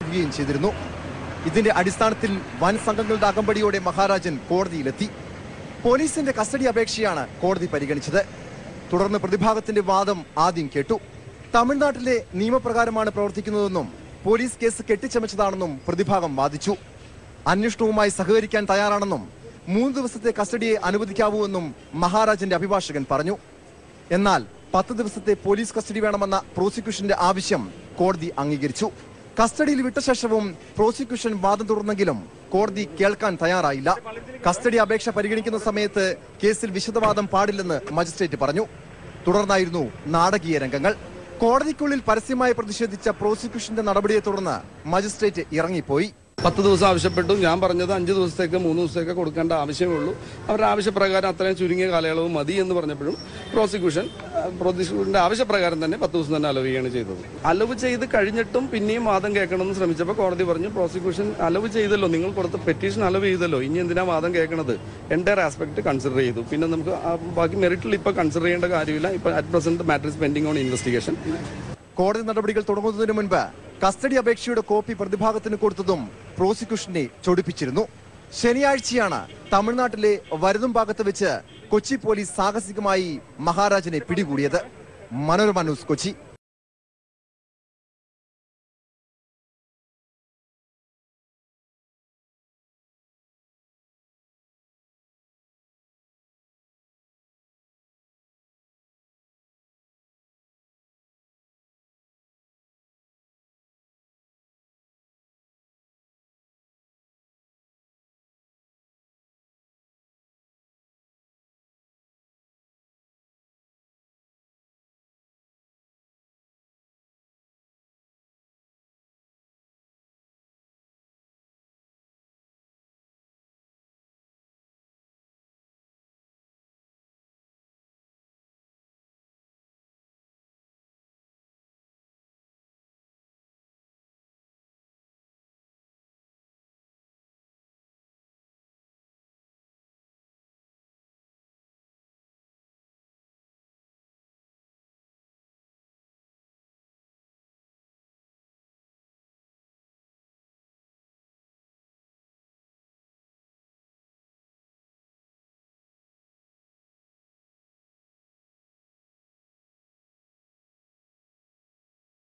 നൽകുകയും ചെയ്തിരുന്നു ഇതിന്റെ അടിസ്ഥാനത്തിൽ വൻ സംഘങ്ങളുടെ അകമ്പടിയോടെ മഹാരാജൻ കോടതിയിലെത്തി പോലീസിന്റെ കസ്റ്റഡി അപേക്ഷയാണ് കോടതി പരിഗണിച്ചത് തുടർന്ന് പ്രതിഭാഗത്തിന്റെ വാദം ആദ്യം കേട്ടു തമിഴ്നാട്ടിലെ നിയമപ്രകാരമാണ് പ്രവർത്തിക്കുന്നതെന്നും പോലീസ് കേസ് കെട്ടിച്ചമച്ചതാണെന്നും പ്രതിഭാഗം വാദിച്ചു അന്വേഷണവുമായി സഹകരിക്കാൻ തയ്യാറാണെന്നും മൂന്ന് ദിവസത്തെ കസ്റ്റഡിയെ അനുവദിക്കാവൂ എന്നും മഹാരാജന്റെ അഭിഭാഷകൻ പറഞ്ഞു എന്നാൽ പത്ത് ദിവസത്തെ പോലീസ് കസ്റ്റഡി വേണമെന്ന പ്രോസിക്യൂഷന്റെ ആവശ്യം കോടതി അംഗീകരിച്ചു കസ്റ്റഡിയിൽ വിട്ട ശേഷവും പ്രോസിക്യൂഷൻ വാദം തുടർന്നെങ്കിലും കോടതി കേൾക്കാൻ തയ്യാറായില്ല കസ്റ്റഡി അപേക്ഷ പരിഗണിക്കുന്ന സമയത്ത് കേസിൽ വിശദവാദം പാടില്ലെന്ന് മജിസ്ട്രേറ്റ് പറഞ്ഞു തുടർന്നായിരുന്നു നാടകീയ രംഗങ്ങൾ കോടതിക്കുള്ളിൽ പരസ്യമായി പ്രതിഷേധിച്ച പ്രോസിക്യൂഷന്റെ നടപടിയെ തുടർന്ന് മജിസ്ട്രേറ്റ് ഇറങ്ങിപ്പോയി പത്ത് ദിവസം ആവശ്യപ്പെട്ടു ഞാൻ പറഞ്ഞത് അഞ്ച് ദിവസത്തേക്ക് മൂന്ന് ദിവസത്തേക്ക് കൊടുക്കേണ്ട ആവശ്യമേ ഉള്ളൂ അവരുടെ ആവശ്യപ്രകാരം അത്രയും ചുരുങ്ങിയ കാലയളവ് മതി എന്ന് പറഞ്ഞപ്പോഴും പ്രോസിക്യൂഷൻ പ്രോസിക്യൂഷന്റെ ആവശ്യപ്രകാരം തന്നെ പത്ത് ദിവസം തന്നെ അലവ് ചെയ്യുകയാണ് ചെയ്തത് അലവ് ചെയ്ത് കഴിഞ്ഞിട്ടും പിന്നെയും വാദം കേൾക്കണമെന്ന് ശ്രമിച്ചപ്പോൾ കോടതി പറഞ്ഞു പ്രോസിക്യൂഷൻ അലവ് ചെയ്തല്ലോ നിങ്ങൾ കൊടുത്ത പെറ്റീഷൻ അലവ് ചെയ്തല്ലോ ഇനി എന്തിനാ വാദം കേൾക്കണത് എൻ്റെ ആസ്പെക്ട് കൺസിഡർ ചെയ്തു പിന്നെ നമുക്ക് ആ ബാക്കി മെറിറ്റിൽ ഇപ്പോൾ കൺസിഡർ ചെയ്യേണ്ട കാര്യമില്ല ഇപ്പോൾ at present matter is pending on investigation കോടതി നടപടികൾ തുടങ്ങുന്നതിന് മുൻപ് കസ്റ്റഡി അപേക്ഷയുടെ കോപ്പി പ്രതിഭാഗത്തിന് കൊടുത്തതും പ്രോസിക്യൂഷനെ ചൊടിപ്പിച്ചിരുന്നു ശനിയാഴ്ചയാണ് തമിഴ്നാട്ടിലെ വരുതും ഭാഗത്ത് വെച്ച് കൊച്ചി പോലീസ് സാഹസികമായി മഹാരാജനെ പിടികൂടിയത് മനോരമ ന്യൂസ് കൊച്ചി